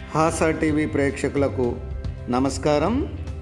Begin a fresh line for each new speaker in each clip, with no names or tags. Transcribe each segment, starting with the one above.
హాసా TV ప్రేక్షకులకు నమస్కారం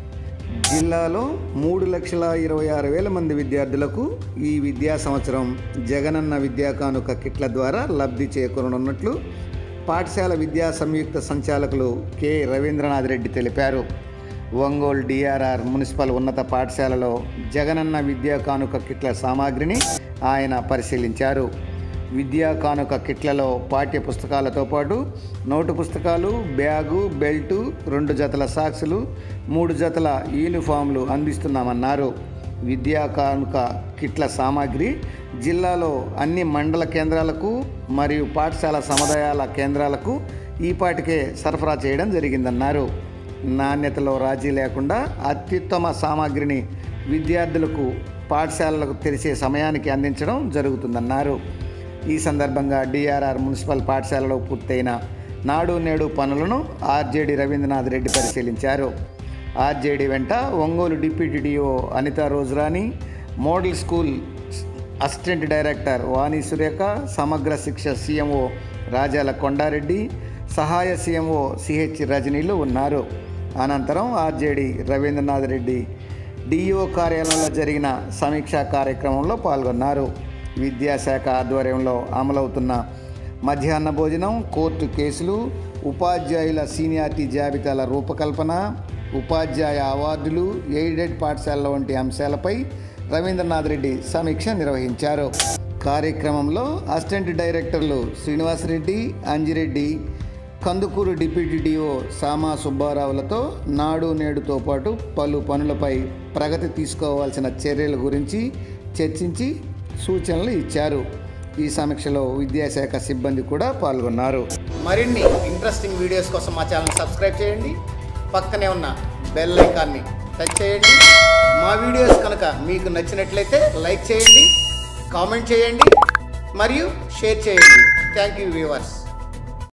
జిల్లాలో మూడు లక్షల ఇరవై ఆరు వేల మంది విద్యార్థులకు ఈ విద్యా సంవత్సరం జగనన్న విద్యా కానుక కిట్ల ద్వారా లబ్ధి చేకూరనున్నట్లు పాఠశాల విద్యా సంయుక్త సంచాలకులు కె రవీంద్రనాథ్ రెడ్డి తెలిపారు ఒంగోలు డిఆర్ఆర్ మున్సిపల్ ఉన్నత పాఠశాలలో జగనన్న విద్యా కానుక కిట్ల సామాగ్రిని ఆయన పరిశీలించారు విద్యా కానుక కిట్లలో పాఠ్య పుస్తకాలతో పాటు నోటు పుస్తకాలు బ్యాగు బెల్టు రెండు జతల సాక్సులు మూడు జతల యూనిఫామ్లు అందిస్తున్నామన్నారు విద్యా కానుక కిట్ల సామాగ్రి జిల్లాలో అన్ని మండల కేంద్రాలకు మరియు పాఠశాల సముదాయాల కేంద్రాలకు ఈపాటికే సరఫరా చేయడం జరిగిందన్నారు నాణ్యతలో రాజీ లేకుండా అత్యుత్తమ సామాగ్రిని విద్యార్థులకు పాఠశాలలకు తెరిచే సమయానికి అందించడం జరుగుతుందన్నారు ఈ సందర్భంగా డిఆర్ఆర్ మున్సిపల్ పాఠశాలలో పూర్తయిన నాడు నేడు పనులను ఆర్జేడి రవీంద్రనాథ్ రెడ్డి పరిశీలించారు ఆర్జేడి వెంట Ongole deputy D O Anitha Rojarani model school assistant director Vani Surekha Samagra Shiksha CMO రాజాల Kondareddy సహాయ సీఎంఓ సిహెచ్ రజనీలు ఉన్నారు అనంతరం ఆర్జేడి రవీంద్రనాథ్ రెడ్డి డిఈఓ కార్యాలయంలో జరిగిన సమీక్షా కార్యక్రమంలో పాల్గొన్నారు విద్యాశాఖ ఆధ్వర్యంలో అమలవుతున్న మధ్యాహ్న భోజనం కోర్టు కేసులు ఉపాధ్యాయుల సీనియారిటీ జాబితాల రూపకల్పన ఉపాధ్యాయ అవార్డులు ఎయిడెడ్ పాఠశాలల వంటి అంశాలపై రవీంద్రనాథ్ రెడ్డి సమీక్ష నిర్వహించారు కార్యక్రమంలో అసిస్టెంట్ డైరెక్టర్లు శ్రీనివాసరెడ్డి అంజిరెడ్డి కందుకూరు డిప్యూటీ డిఓ సామా సుబ్బారావులతో నాడు నేడుతో పాటు పలు పనులపై ప్రగతి తీసుకోవాల్సిన చర్యల గురించి చర్చించి సూచనలు ఇచ్చారు ఈ సమీక్షలో విద్యాశాఖ సిబ్బంది కూడా పాల్గొన్నారు
మరిన్ని ఇంట్రెస్టింగ్ వీడియోస్ కోసం మా ఛానల్ సబ్స్క్రైబ్ చేయండి పక్కనే ఉన్న బెల్ ఐకాన్ని టచ్ చేయండి మా వీడియోస్ కనుక మీకు నచ్చినట్లయితే లైక్ చేయండి కామెంట్ చేయండి మరియు షేర్ చేయండి థ్యాంక్ యూ వ్యూవర్స్